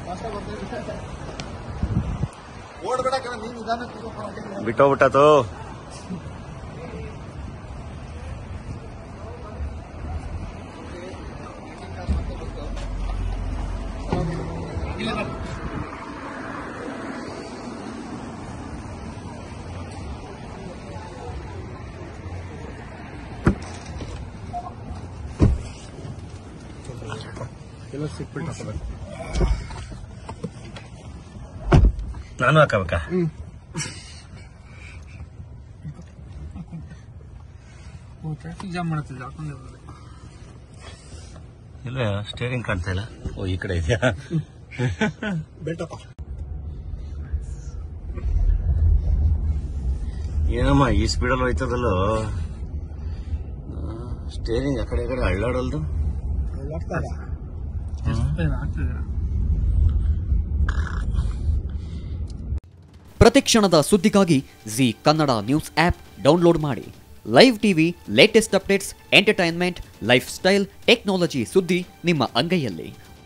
ಓಡ್ಬೇಡ ಕಣ ನೀನ್ ನಿಧಾನ ಕೂತ್ಕೊ. ಬಿಟ್ಟೋಗ್ಬಿಟ್ಟತು ಎಲ್ಲ ಸಿಕ್ಬಿಟ್ಟು ನಾನು ಹಾಕಬೇಕಾ ಟ್ರಾಫಿಕ್ ಜಾಮ್ ಮಾಡ್ತಿದ್ದೆ ಹಾಕೊಂಡೆ ಹೋದ್ರೆ ಇಲ್ಲ ಸ್ಟೇರಿಂಗ್ ಕಾಣ್ತಾ ಇಲ್ಲ ಓ ಈ ಕಡೆ ಇದೆಯಾ ಬೆಲ್ಟಪ್ಪ ಏನಮ್ಮ ಈ ಸ್ಪೀಡಲ್ಲಿ ಹೋಯ್ತದಲ್ಲೋ ಸ್ಟೇರಿಂಗ್ ಆ ಕಡೆ ಈ ಕಡೆ ಅಳ್ಳಾಡಲ್ದು ಆಗ್ತಿದ್ದೀರಾ ಪ್ರತಿಕ್ಷಣದ ಸುದ್ದಿಗಾಗಿ Zee Kannada news app download ಮಾಡಿ live TV latest updates entertainment lifestyle technology ಸುದ್ದಿ ನಿಮ್ಮ ಅಂಗೈಯಲ್ಲಿ